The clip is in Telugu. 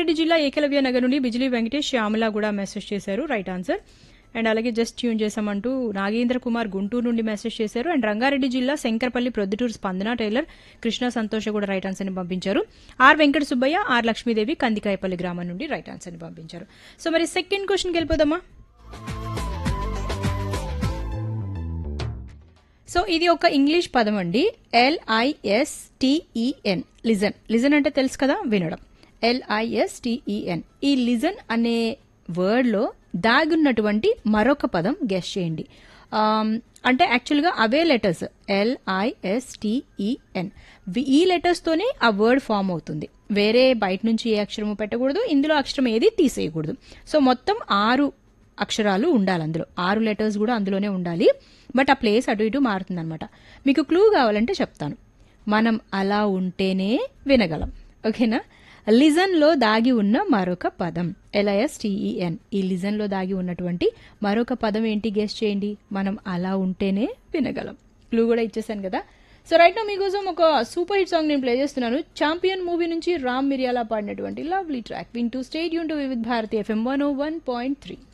రంగారెడ్డి జిల్లా ఏకలవ్య నగర్ నుండి బిజిలీ వెంకటేష్ శ్యామల కూడా మెసేజ్ చేశారు రైట్ ఆన్సర్ అండ్ అలాగే జస్ట్ ట్యూన్ చేసామంటూ నాగేంద్ర కుమార్ గుంటూరు నుండి మెసేజ్ చేశారు అండ్ రంగారెడ్డి జిల్లా శంకరపల్లి ప్రొద్దుటూరు స్పందన టైలర్ కృష్ణ సంతోష కూడా రైట్ ఆన్సర్ ని పంపించారు ఆర్ వెంకట సుబ్బయ్య ఆర్ లక్ష్మీదేవి కందికాయపల్లి గ్రామం నుండి రైట్ ఆన్సర్ ని పంపించారు సో మరి సెకండ్ క్వశ్చన్కి వెళ్ళిపోదామా సో ఇది ఒక ఇంగ్లీష్ పదం అండి ఎల్ఐఎస్టిఈఎన్ లిజన్ లిజన్ అంటే తెలుసు కదా వినడం ఎల్ఐఎస్టిఈఎన్ ఈ లిజన్ అనే వర్డ్లో దాగున్నటువంటి మరొక పదం గెస్ చేయండి ఆమ్, అంటే యాక్చువల్గా అవే లెటర్స్ ఎల్ఐఎస్టిఈఎన్ ఈ లెటర్స్తోనే ఆ వర్డ్ ఫామ్ అవుతుంది వేరే బయట నుంచి ఏ అక్షరము పెట్టకూడదు ఇందులో అక్షరం ఏది తీసేయకూడదు సో మొత్తం ఆరు అక్షరాలు ఉండాలి అందులో ఆరు లెటర్స్ కూడా అందులోనే ఉండాలి బట్ ఆ ప్లేస్ అటు ఇటు మారుతుంది అనమాట మీకు క్లూ కావాలంటే చెప్తాను మనం అలా ఉంటేనే వినగలం ఓకేనా లిజన్ లో దాగి ఉన్న మరొక పదం ఎల్ఐఎస్టిఈఎన్ ఈ లిజన్ లో దాగి ఉన్నటువంటి మరొక పదం ఏంటి గెస్ట్ చేయండి మనం అలా ఉంటేనే వినగలం క్లూ కూడా ఇచ్చేసాను కదా సో రైట్ నా మీకోసం ఒక సూపర్ హిట్ సాంగ్ నేను ప్లే చేస్తున్నాను ఛాంపియన్ మూవీ నుంచి రామ్ మిరియాలా పాడినటువంటి లవ్లీ ట్రాక్ వింటూ stay tuned to Vividh Bharati FM one oh one point three